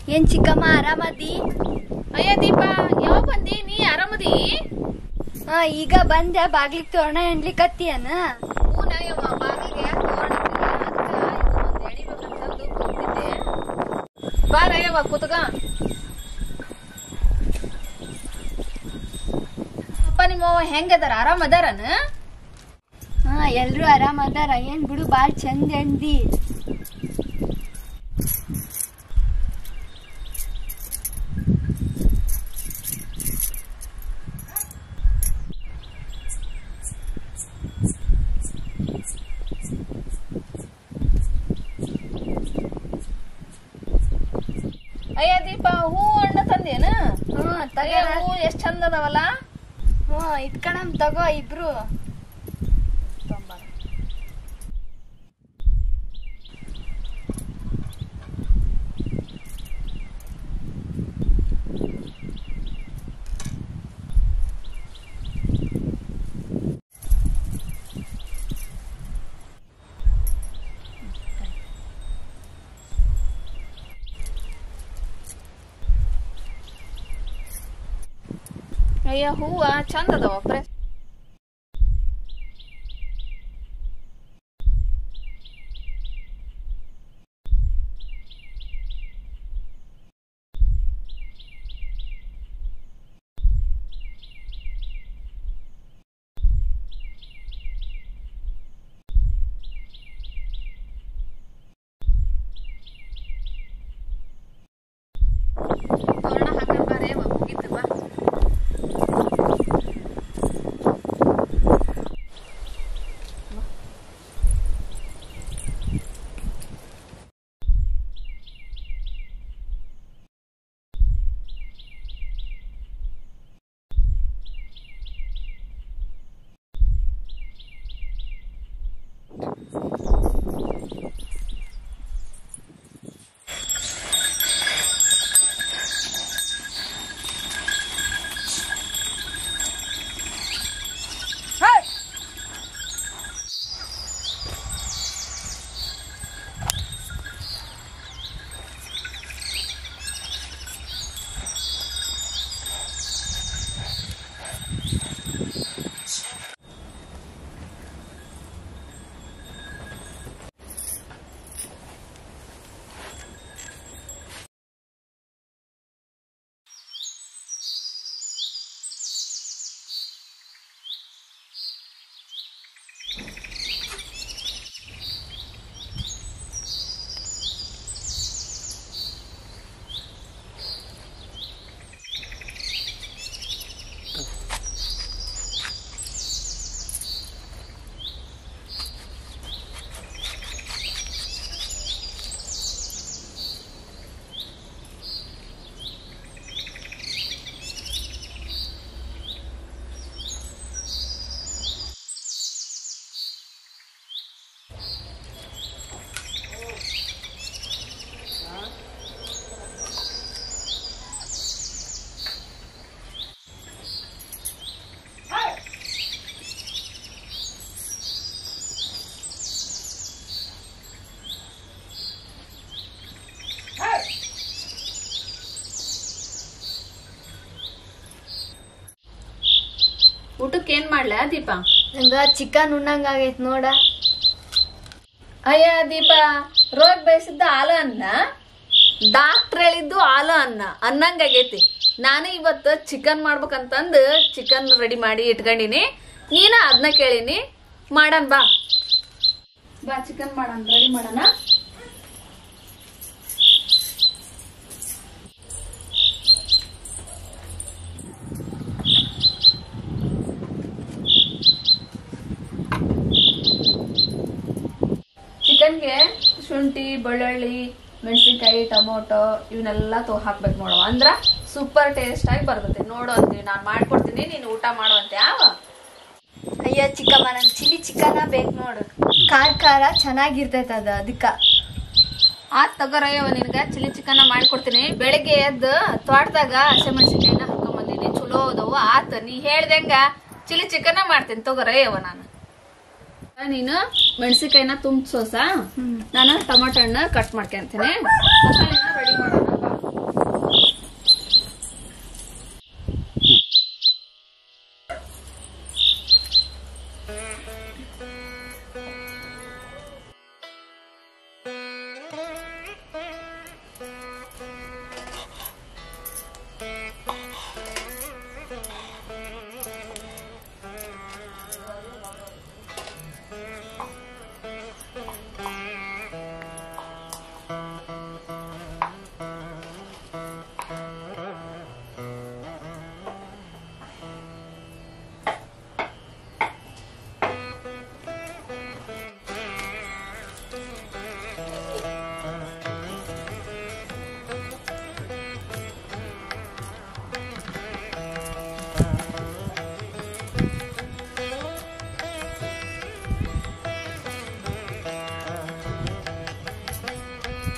ಏನ್ ಚಿಕ್ಕಮ್ಮ ಆರಾಮದಿ ಅಯ್ಯ ದೀಪ ಯಾವ ಬಂದಿ ನೀ ಆರಾಮದಿ ಹಾ ಈಗ ಬಂದೆ ಬಾಗ್ಲಿಗ್ ತೋರಣ ಎಣ್ಲಿಕತ್ತಿಯನ ಹೂನ ಯವ್ವ ಬಾಗಿಗೆ ಬಾರ ಯವ್ವ ಕುತ್ಕ ಅಪ್ಪ ನಿಮ್ಮವ್ವ ಹೆಂಗದಾರ ಆರಾಮ ಅದಾರನ ಹಾ ಎಲ್ರು ಆರಾಮ್ ಅದಾರ ಏನ್ ಬಿಡು ಬಾಳ್ ಚಂದ ಅಂದಿ ಅಯ್ಯ ದೀಪ ಹೂ ಹಣ್ಣು ತಂದೇನ ಹ್ಮ್ ಅಯ್ಯ ತಗೋ ಹೂ ಎಷ್ಟ್ ಚಂದ ಅದಾವಲ್ಲ ಹ್ಮ್ ಇಟ್ಕಣಮ್ ತಗೋ ಇಬ್ರು ಅಯ್ಯ ಹೂವ ಚಂದ ಅದಾವ ಫ್ರೆಶ್ ತೋರಣ ಹಾಕಂಡ್ ಬಾರೆ ಯವ್ವ, ಮುಗೀತು ಬಾ ಊಟಕ್ಕೆ ಏನ್ ಮಾಡ್ಲ ದೀಪ ನಂಗ ಚಿಕನ್ ಉಣ್ಣಂಗ ಆಗೈತ್ ನೋಡ ಅಯ್ಯ ದೀಪ ರೋಗ ಬಯಸಿದ್ದ ಹಾಲು ಅನ್ನ ಡಾಕ್ಟ್ರ್ ಹೇಳಿದ್ದು ಹಾಲು ಅನ್ನ ಅನ್ನಂಗಾಗೈತಿ ನಾನು ಇವತ್ತು ಚಿಕನ್ ಮಾಡ್ಬೇಕಂತಂದು ಚಿಕನ್ ರೆಡಿ ಮಾಡಿ ಇಟ್ಕೊಂಡಿನಿ ನೀನ ಅದನ್ನ ಕೇಳಿನಿ ಮಾಡಣ ಬಾ ಬಾ ಚಿಕನ್ ಮಾಡೋಣ ರೆಡಿ ಮಾಡೋಣ ಚಿಕನ್ಗೆ ಶುಂಠಿ ಬೆಳ್ಳುಳ್ಳಿ ಮೆಣಸಿನ್ಕಾಯಿ ಟೊಮೊಟೊ ಇವನ್ನೆಲ್ಲ ತೋ ಹಾಕ್ಬೇಕು ನೋಡವ ಅಂದ್ರ ಸೂಪರ್ ಟೇಸ್ಟ್ ಆಗಿ ಬರ್ತೈತಿ ನೋಡು ಅಂತೀವಿ ನಾನು ಮಾಡ್ಕೊಡ್ತೀನಿ ನೀನು ಊಟ ಮಾಡುವಂತೆ ಯಾವ ಅಯ್ಯ ಚಿಕ್ಕಮ್ಮ ನಂಗ್ ಚಿಲ್ಲಿ ಚಿಕನ ಬೇಕು ನೋಡು ಖಾರ ಖಾರ ಚೆನ್ನಾಗಿರ್ತೈತ ಅದ ಅದಕ್ಕ ಆತ್ ತಗೋರಯ್ಯವ ನಿನಗ ಚಿಲ್ಲಿ ಚಿಕನ್ ಮಾಡ್ಕೊಡ್ತೀನಿ ಬೆಳಿಗ್ಗೆ ಎದ್ದು ತೋಟದಾಗ ಹಸಿಮೆಣಸಿನ್ಕಾಯಿನ ಹಾಕೊಂಬಂದಿನಿ ಚಲೋ ಅದಾವು ಆತ ನೀ ಹೇಳ್ದಂಗ ಚಿಲ್ಲಿ ಚಿಕನ್ ಮಾಡ್ತೀನಿ ತಗೋರಯ್ಯವ ನಾನು ನೀನು ಮೆಣಸಿನ್ಕಾಯಿನ ತುಂಬ ಸೋಸ ನಾನು ಟೊಮೊಟೊ ಹಣ್ಣು ಕಟ್ ಮಾಡ್ಕೊಂತೀನಿ ಮಸಾಲೆನ ರೆಡಿ ಮಾಡೋಣ ಬಾ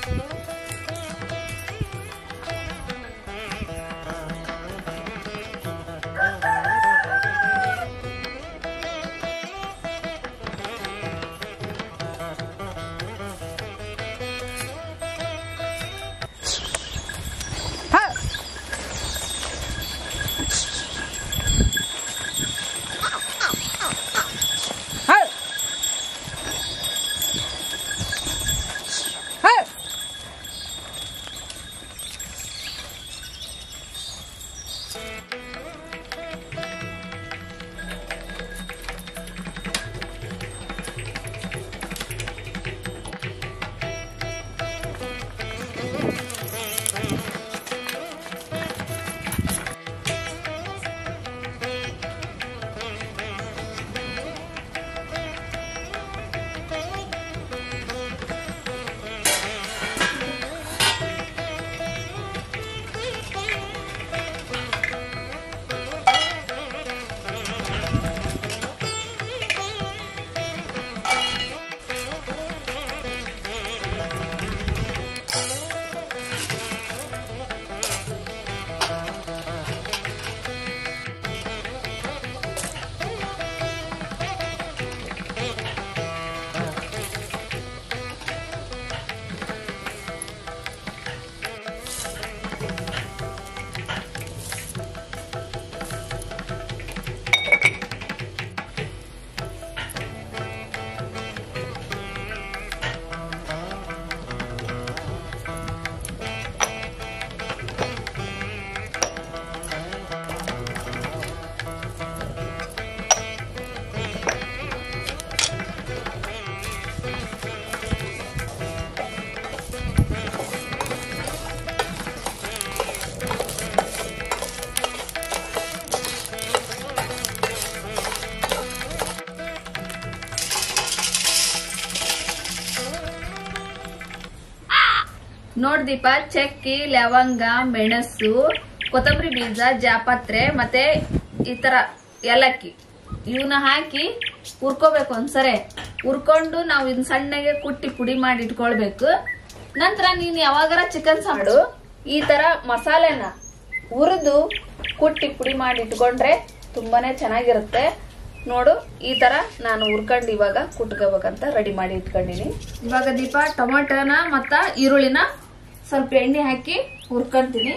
ನೋಡ್ ದೀಪ ಚಕ್ಕಿ ಲವಂಗ ಮೆಣಸು ಕೊತ್ತಂಬರಿ ಬೀಜ ಜಾಪತ್ರೆ ಮತ್ತೆ ಈ ತರ ಏಲಕ್ಕಿ ಇವನ್ನ ಹಾಕಿ ಹುರ್ಕೋಬೇಕು ಒಂದ್ಸರೆ ಹುರ್ಕೊಂಡು ನಾವು ಇನ್ ಸಣ್ಣಗೆ ಕುಟ್ಟಿ ಪುಡಿ ಮಾಡಿ ಇಟ್ಕೊಳ್ಬೇಕು ನಂತರ ನೀನ್ ಯಾವಾಗಾರ ಚಿಕನ್ ಸಾಡು ಈ ತರ ಮಸಾಲೆನ ಹುರಿದು ಕುಟ್ಟಿ ಪುಡಿ ಮಾಡಿ ಇಟ್ಕೊಂಡ್ರೆ ತುಂಬಾನೇ ಚೆನ್ನಾಗಿರುತ್ತೆ ನೋಡು ಈ ತರ ನಾನು ಹುರ್ಕೊಂಡು ಇವಾಗ ಕುಟ್ಕೋಬೇಕಂತ ರೆಡಿ ಮಾಡಿ ಇಟ್ಕೊಂಡಿನಿ ಇವಾಗ ದೀಪ ಟೊಮೆಟೊನ ಮತ್ತ ಈರುಳ್ಳಿನ ಸ್ವಲ್ಪ ಎಣ್ಣೆ ಹಾಕಿ ಹುರ್ಕೊಂತೀನಿ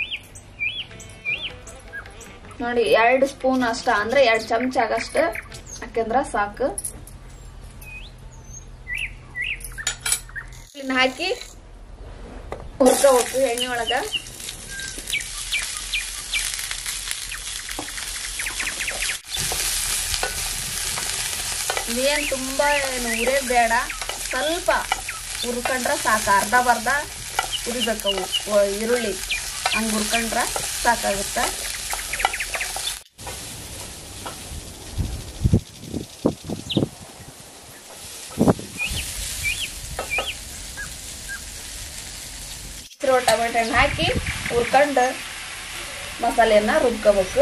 ನೋಡಿ ಎರಡು ಸ್ಪೂನ್ ಅಷ್ಟ ಅಂದ್ರೆ ಎರಡು ಚಮಚ ಆಗಷ್ಟ ಹಾಕಿದ್ರ ಸಾಕು ಇದನ್ನ ಹಾಕಿ ಹುರ್ಕೋಬೇಕು ಎಣ್ಣೆ ಒಳಗ ಏನ್ ತುಂಬಾ ಏನು ಉರಿಯೋದ್ ಬೇಡ ಸ್ವಲ್ಪ ಹುರ್ಕೊಂಡ್ರ ಸಾಕು ಅರ್ಧ ಬರ್ಧ ಉರಿಬೇಕವು ಒ- ಈರುಳ್ಳಿ ಹಂಗೆ ಹುರ್ಕೊಂಡ್ರ ಸಾಕಾಗುತ್ತೆ ಇರೋ ಟೊಮೆಟೊ ಹಣ್ಣ್ ಹಾಕಿ ಹುರ್ಕೊಂಡು ಮಸಾಲೆಯನ್ನ ರುಬ್ಕೋಬೇಕು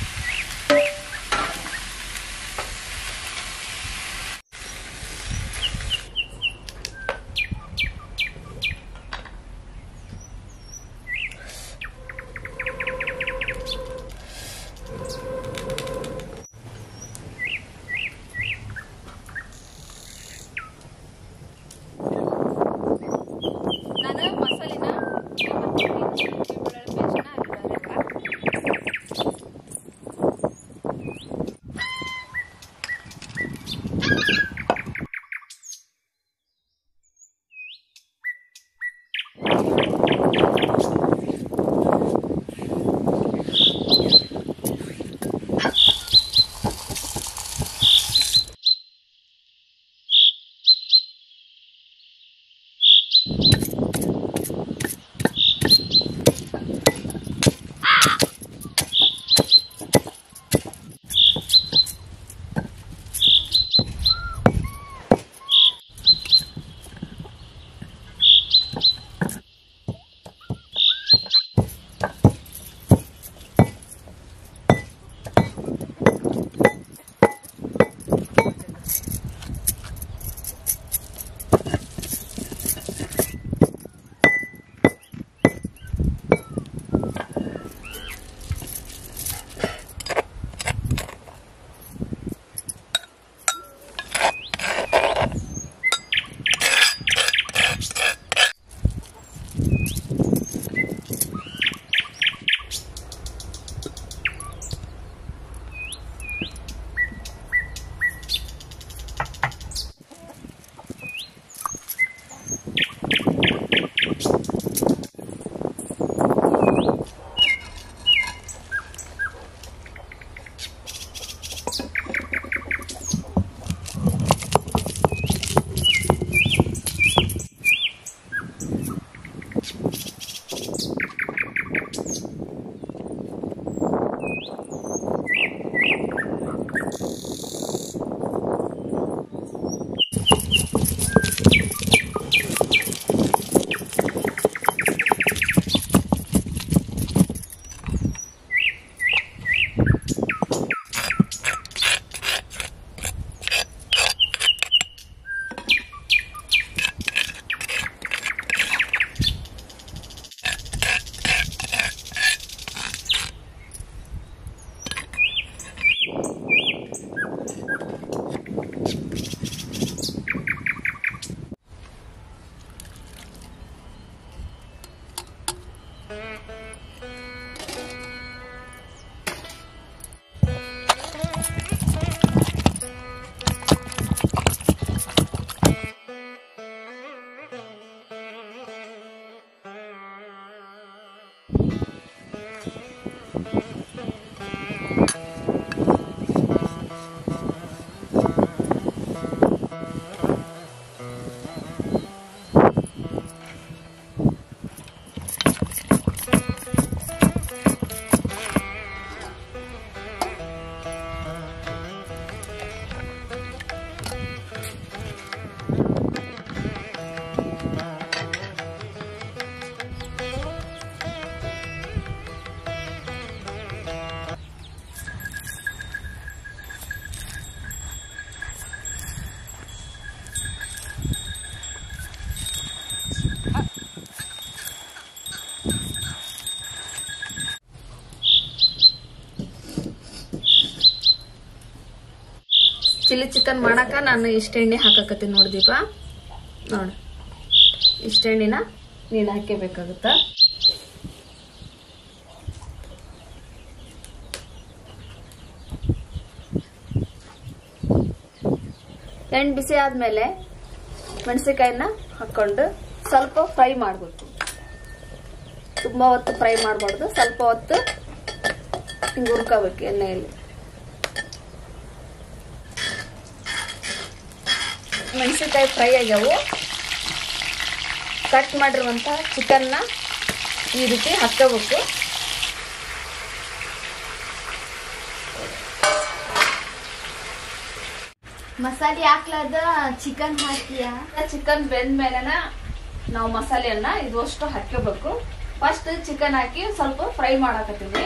ನಾನು ಮಸಾಲೆನ ಚಿಲ್ಲಿ ಚಿಕನ್ ಮಾಡಾಕ ನಾನು ಇಷ್ಟ ಎಣ್ಣೆ ಹಾಕಕತ್ತೀನಿ ನೋಡಿ ದೀಪ ನೋಡಿ ಇಷ್ಟ ಎಣ್ಣಿನ ನೀನು ಹಾಕಬೇಕಾಗುತ್ತ ಎಣ್ಣೆ ಬಿಸಿ ಆದ್ಮೇಲೆ ಮೆಣಸಿಕಾಯಿನ ಹಾಕೊಂಡು ಸ್ವಲ್ಪ ಫ್ರೈ ಮಾಡ್ಬೇಕು ತುಂಬಾ ಹೊತ್ತು ಫ್ರೈ ಮಾಡಬಾರ್ದು ಸ್ವಲ್ಪ ಹೊತ್ತು ಹಿಂಗೆ ಹುರ್ಕೋಬೇಕು ಎಣ್ಣೆಯಲ್ಲಿ ಮೆಣಸಿನ್ಕಾಯಿ ಫ್ರೈ ಆಗ್ಯಾವು ಕಟ್ ಮಾಡಿರುವಂಥ ಚಿಕನ್ನ ಈ ರೀತಿ ಹಾಕ್ಕೋಬೇಕು ಮಸಾಲೆ ಹಾಕ್ಲಾರ್ದ ಚಿಕನ್ ಹಾಕಿಯಾ ಚಿಕನ್ ಬೆಂದ ಮೇಲೆನ ನಾವು ಮಸಾಲೆಯನ್ನ ಇದು ಅಷ್ಟು ಹಾಕ್ಕೋಬೇಕು ಫಸ್ಟ್ ಚಿಕನ್ ಹಾಕಿ ಸ್ವಲ್ಪ ಫ್ರೈ ಮಾಡಾಕತ್ತೀವಿ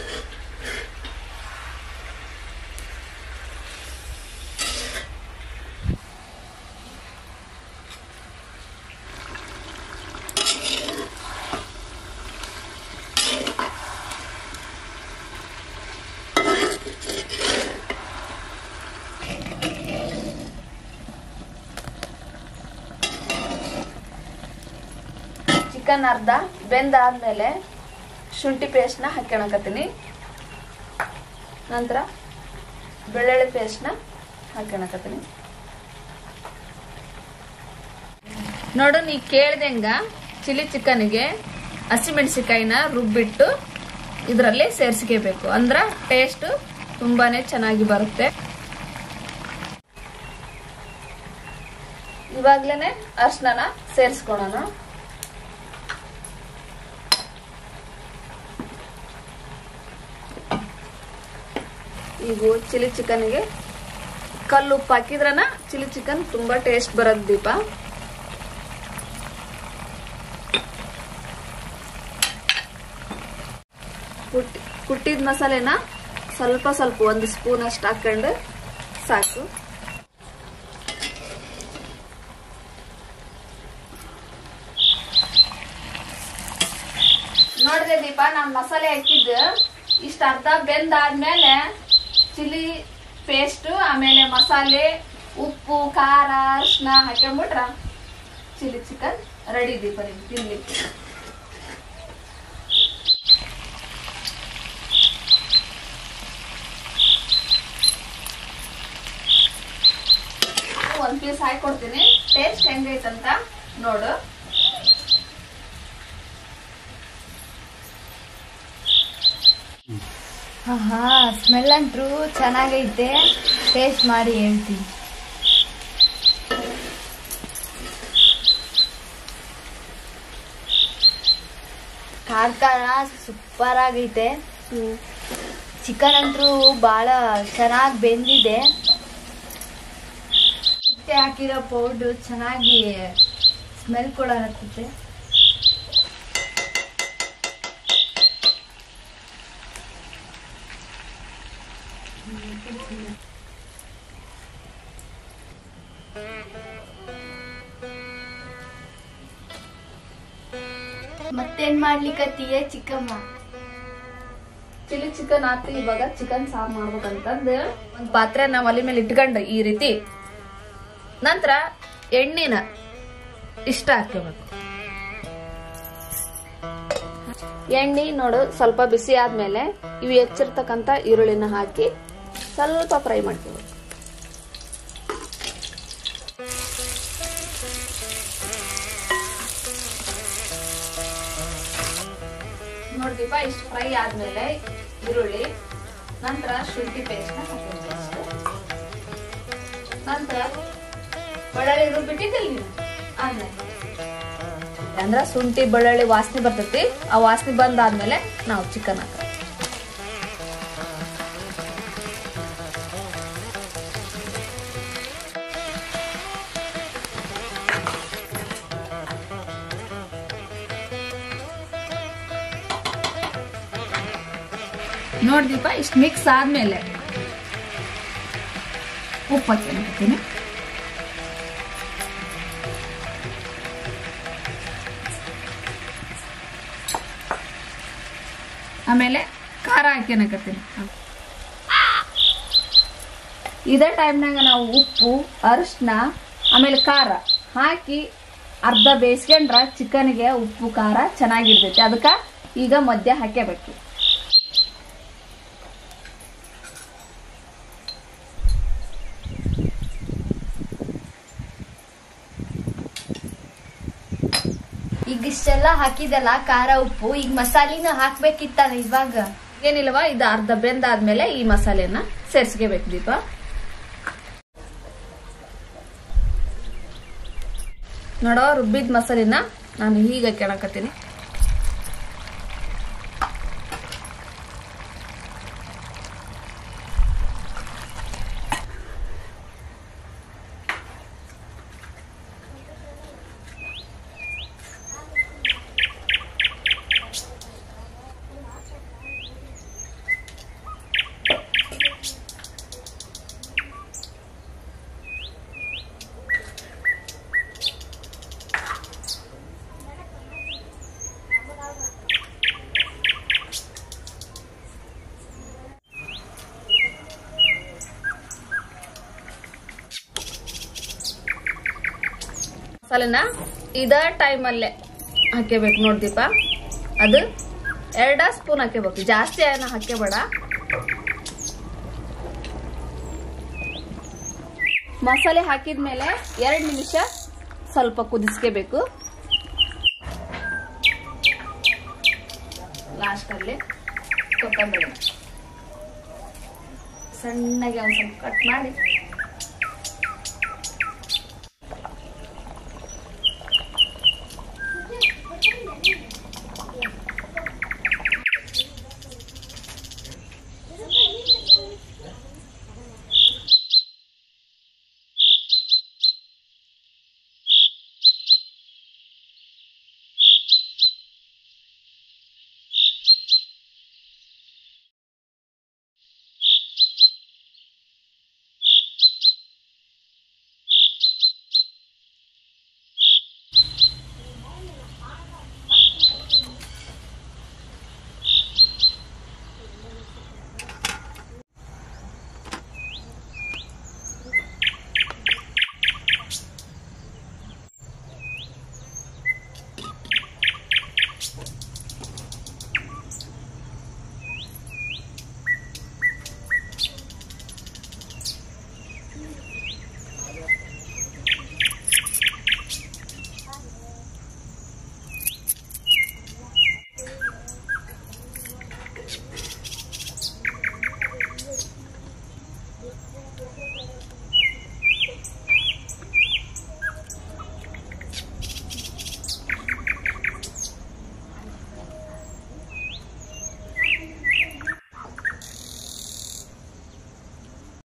ಚಿಕನ್ ಅರ್ಧ ಬೆಂದಾದ್ಮೇಲೆ ಶುಂಠಿ ಪೇಸ್ಟ್ನ ಹಾಕ್ಕೊಳಕತ್ತೀನಿ ನಂತರ ಬೆಳ್ಳುಳ್ಳಿ ಪೇಸ್ಟ್ನ ಹಾಕ್ಕೊಳಕತ್ತೀನಿ ನೋಡು ನೀ ಕೇಳ್ದಂಗ ಚಿಲ್ಲಿ ಚಿಕನ್ಗೆ ಹಸಿಮೆಣಸಿಕಾಯಿನ ರುಬ್ಬಿಟ್ಟು ಇದರಲ್ಲಿ ಸೇರಿಸ್ಕೋಬೇಕು ಅಂದ್ರ ಟೇಸ್ಟ್ ತುಂಬಾನೇ ಚೆನ್ನಾಗಿ ಬರುತ್ತೆ ಇವಾಗ್ಲೇನೆ ಅರ್ಶನ ಸೇರಿಸ್ಕೊಳೋಣ ಈಗ ಚಿಲ್ಲಿ ಚಿಕನ್ಗೆ ಕಲ್ಲು ಉಪ್ಪು ಹಾಕಿದ್ರನ ಚಿಲ್ಲಿ ಚಿಕನ್ ತುಂಬಾ ಟೇಸ್ಟ್ ಬರೋದು ದೀಪ ಕುಟ್ಟಿ ಕುಟ್ಟಿದ ಮಸಾಲೆನ ಸ್ವಲ್ಪ ಸ್ವಲ್ಪ ಒಂದು ಸ್ಪೂನ್ ಅಷ್ಟು ಹಾಕೊಂಡು ಸಾಕು ನೋಡಿದೆ ದೀಪ ನಾನು ಮಸಾಲೆ ಹಾಕಿದ್ದು ಇಷ್ಟ ಅರ್ಧ ಬೆಂದಾದ್ಮೇಲೆ ಚಿಲ್ಲಿ ಪೇಸ್ಟ್ ಆಮೇಲೆ ಮಸಾಲೆ ಉಪ್ಪು ಖಾರ ಅರಿಶಿನ ಹಾಕೊಂಡ್ಬಿಟ್ರ ಚಿಲ್ಲಿ ಚಿಕನ್ ರೆಡಿ ದೀಪ ನಿಮ್ಗೆ ತಿನ್ಲಿಕ್ಕೆ ಒಂದ್ ಪೀಸ್ ಹಾಕಿ ಕೊಡ್ತೀನಿ ಟೇಸ್ಟ್ ಹೆಂಗೈತಂತ ನೋಡು ಹಾ ಸ್ಮೆಲ್ ಅಂತೂ ಚೆನ್ನಾಗೈತೆ ಟೇಸ್ಟ್ ಮಾಡಿ ಹೇಳ್ತೀನಿ ಖಾರ ಖಾರ ಸೂಪರ್ ಆಗೈತೆ ಚಿಕನ್ ಅಂತೂ ಭಾಳ ಚೆನ್ನಾಗಿ ಬೆಂದಿದೆ ಮತ್ತೆ ಹಾಕಿರೋ ಪೌಡ್ರು ಚೆನ್ನಾಗಿ ಸ್ಮೆಲ್ ಕೂಡ ಹತ್ತುತ್ತೆ ಮತ್ತೇನ್ ಮಾಡ್ಲಿಕ್ಕತ್ತೀಯ ಚಿಕ್ಕಮ್ಮ ಚಿಲ್ಲಿ ಚಿಕನ್ ಆತಿ ಇವಾಗ ಚಿಕನ್ ಸಾರು ಮಾಡ್ಬೇಕಂತಂದು ಒಂದ್ ಪಾತ್ರೆ ನಾವ್ ಒಲಿ ಮೇಲೆ ಇಟ್ಕೊಂಡು ಈ ರೀತಿ ನಂತರ ಎಣ್ಣಿನ ಇಷ್ಟ ಹಾಕ್ಕೋಬೇಕು ಎಣ್ಣೆ ನೋಡು ಸ್ವಲ್ಪ ಬಿಸಿ ಆದ್ಮೇಲೆ ಇವು ಹೆಚ್ಚಿರ್ತಕ್ಕಂಥ ಈರುಳ್ಳಿನ ಹಾಕಿ ಸ್ವಲ್ಪ ಫ್ರೈ ಮಾಡ್ಕೋಬೇಕು ನೋಡ್ದೀಪ ಇಷ್ಟು ಫ್ರೈ ಆದ್ಮೇಲೆ ಈರುಳ್ಳಿ ನಂತರ ಶುಂಠಿ ಪೇಸ್ಟ್ನ ಹಾಕಿರ್ಬೇಕು ನಂತರ ಬೆಳ್ಳುಳ್ಳಿ ರುಬ್ಬಿಟ್ಟಿದ್ದಿಲ್ಲ ನೀನು ಆದ್ಮೇಲೆ ಅಂದ್ರ ಶುಂಠಿ ಬೆಳ್ಳುಳ್ಳಿ ವಾಸನೆ ಬರ್ತೈತಿ ಆ ವಾಸನೆ ಬಂದಾದ್ಮೇಲೆ ನಾವು ಚಿಕನ್ ಹಾಕ ನೋಡ್ದೀಪ ಇಷ್ಟು ಮಿಕ್ಸ್ ಆದ್ಮೇಲೆ ಉಪ್ಪು ಹಾಕ್ತೀನಿ ಆಮೇಲೆ ಖಾರ ಹಾಕ್ಯನಕತ್ತೀನಿ ಇದೇ ಟೈಮ್ನಾಗ ನಾವು ಉಪ್ಪು ಅರಿಶಿನ ಆಮೇಲೆ ಖಾರ ಹಾಕಿ ಅರ್ಧ ಬೇಯಿಸ್ಕೊಂಡ್ರ ಚಿಕನ್ಗೆ ಉಪ್ಪು ಖಾರ ಚೆನ್ನಾಗಿರ್ತೈತಿ ಅದಕ್ಕೆ ಈಗ ಮಧ್ಯ ಹಾಕೇಬೇಕು ಈಗ ಇಷ್ಟೆಲ್ಲ ಹಾಕಿದಲ್ಲ ಖಾರ ಉಪ್ಪು ಈಗ ಮಸಾಲಿನ ಹಾಕ್ಬೇಕಿತ್ತಲ್ಲ ಇವಾಗ ಏನಿಲ್ವಾ ಇದು ಅರ್ಧ ಬೆಂದಾದ್ಮೇಲೆ ಈ ಮಸಾಲೆನ ಸೇರ್ಸ್ಕೋಬೇಕು ದೀಪ ನೋಡೋ ರುಬ್ಬಿದ ಮಸಾಲಿನ ನಾನು ಹೀಗೆ ಕೆಣಕತ್ತೀನಿ ಮಸಾಲೆನ ಇದ ಟೈಮಲ್ಲೇ ಹಾಕೇಬೇಕು ನೋಡ್ದೀಪ ಅದು ಎರಡ ಸ್ಪೂನ್ ಹಾಕೇಬೇಕು ಜಾಸ್ತಿ ಏನ ಹಾಕೇಬೇಡ ಮಸಾಲೆ ಹಾಕಿದ್ಮೇಲೆ ಎರಡು ನಿಮಿಷ ಸ್ವಲ್ಪ ಕುದಿಸ್ಕೋಬೇಕು ಲಾಸ್ಟಲ್ಲಿ ಕೊತ್ತಂಬರಿ ಸಣ್ಣಗೆ ಒಂದು ಸ್ವಲ್ಪ ಕಟ್ ಮಾಡಿ